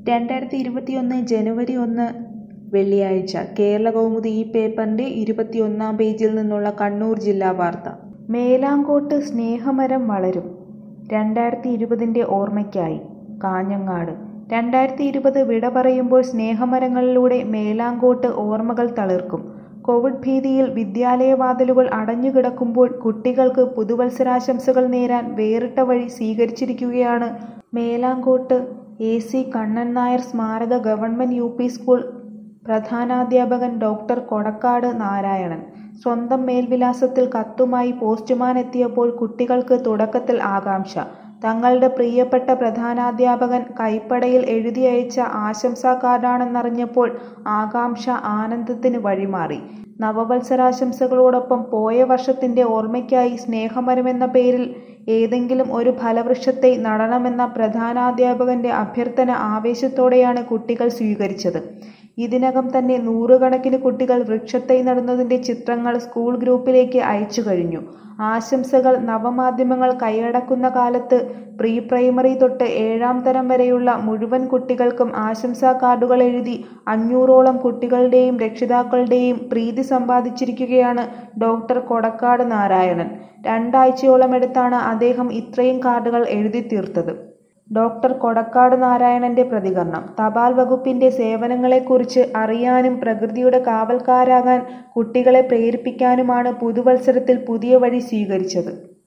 രണ്ടായിരത്തി ഇരുപത്തിയൊന്ന് ജനുവരി ഒന്ന് വെള്ളിയാഴ്ച കേരളകൗമുദി ഈ പേപ്പറിന്റെ ഇരുപത്തിയൊന്നാം പേജിൽ നിന്നുള്ള കണ്ണൂർ ജില്ലാ വാർത്ത മേലാങ്കോട്ട് സ്നേഹമരം വളരും രണ്ടായിരത്തി ഇരുപതിൻ്റെ ഓർമ്മയ്ക്കായി കാഞ്ഞങ്ങാട് രണ്ടായിരത്തി ഇരുപത് വിട പറയുമ്പോൾ സ്നേഹമരങ്ങളിലൂടെ മേലാങ്കോട്ട് ഓർമ്മകൾ തളിർക്കും കോവിഡ് ഭീതിയിൽ വിദ്യാലയവാതിലുകൾ അടഞ്ഞുകിടക്കുമ്പോൾ കുട്ടികൾക്ക് പുതുവത്സരാശംസകൾ നേരാൻ വേറിട്ട വഴി സ്വീകരിച്ചിരിക്കുകയാണ് മേലാങ്കോട്ട് എ സി കണ്ണൻ നായർ സ്മാരക ഗവൺമെന്റ് യു പി സ്കൂൾ പ്രധാനാധ്യാപകൻ ഡോക്ടർ കൊടക്കാട് നാരായണൻ സ്വന്തം മേൽവിലാസത്തിൽ കത്തുമായി പോസ്റ്റ്മാൻ എത്തിയപ്പോൾ കുട്ടികൾക്ക് തുടക്കത്തിൽ ആകാംക്ഷ തങ്ങളുടെ പ്രിയപ്പെട്ട പ്രധാനാധ്യാപകൻ കൈപ്പടയിൽ എഴുതി അയച്ച ആശംസാ കാർഡാണെന്നറിഞ്ഞപ്പോൾ ആകാംക്ഷ ആനന്ദത്തിന് വഴിമാറി നവവത്സരാശംസകളോടൊപ്പം പോയ വർഷത്തിന്റെ ഓർമ്മയ്ക്കായി സ്നേഹമരമെന്ന പേരിൽ ഏതെങ്കിലും ഒരു ഫലവൃക്ഷത്തെ നടണമെന്ന പ്രധാനാധ്യാപകന്റെ അഭ്യർത്ഥന ആവേശത്തോടെയാണ് കുട്ടികൾ സ്വീകരിച്ചത് ഇതിനകം തന്നെ നൂറുകണക്കിന് കുട്ടികൾ വൃക്ഷത്തൈ നടുന്നതിന്റെ ചിത്രങ്ങൾ സ്കൂൾ ഗ്രൂപ്പിലേക്ക് അയച്ചു കഴിഞ്ഞു ആശംസകൾ നവമാധ്യമങ്ങൾ കൈയടക്കുന്ന കാലത്ത് പ്രീ പ്രൈമറി തൊട്ട് ഏഴാം തരം വരെയുള്ള മുഴുവൻ കുട്ടികൾക്കും ആശംസാ കാർഡുകൾ എഴുതി അഞ്ഞൂറോളം കുട്ടികളുടെയും രക്ഷിതാക്കളുടെയും പ്രീതി സമ്പാദിച്ചിരിക്കുകയാണ് ഡോക്ടർ കൊടക്കാട് നാരായണൻ രണ്ടാഴ്ചയോളം എടുത്താണ് അദ്ദേഹം ഇത്രയും കാർഡുകൾ എഴുതി തീർത്തത് ഡോക്ടർ കൊടക്കാട് നാരായണന്റെ പ്രതികരണം തപാൽ വകുപ്പിന്റെ സേവനങ്ങളെക്കുറിച്ച് അറിയാനും പ്രകൃതിയുടെ കാവൽക്കാരാകാൻ കുട്ടികളെ പ്രേരിപ്പിക്കാനുമാണ് പുതുവത്സരത്തിൽ പുതിയ വഴി സ്വീകരിച്ചത്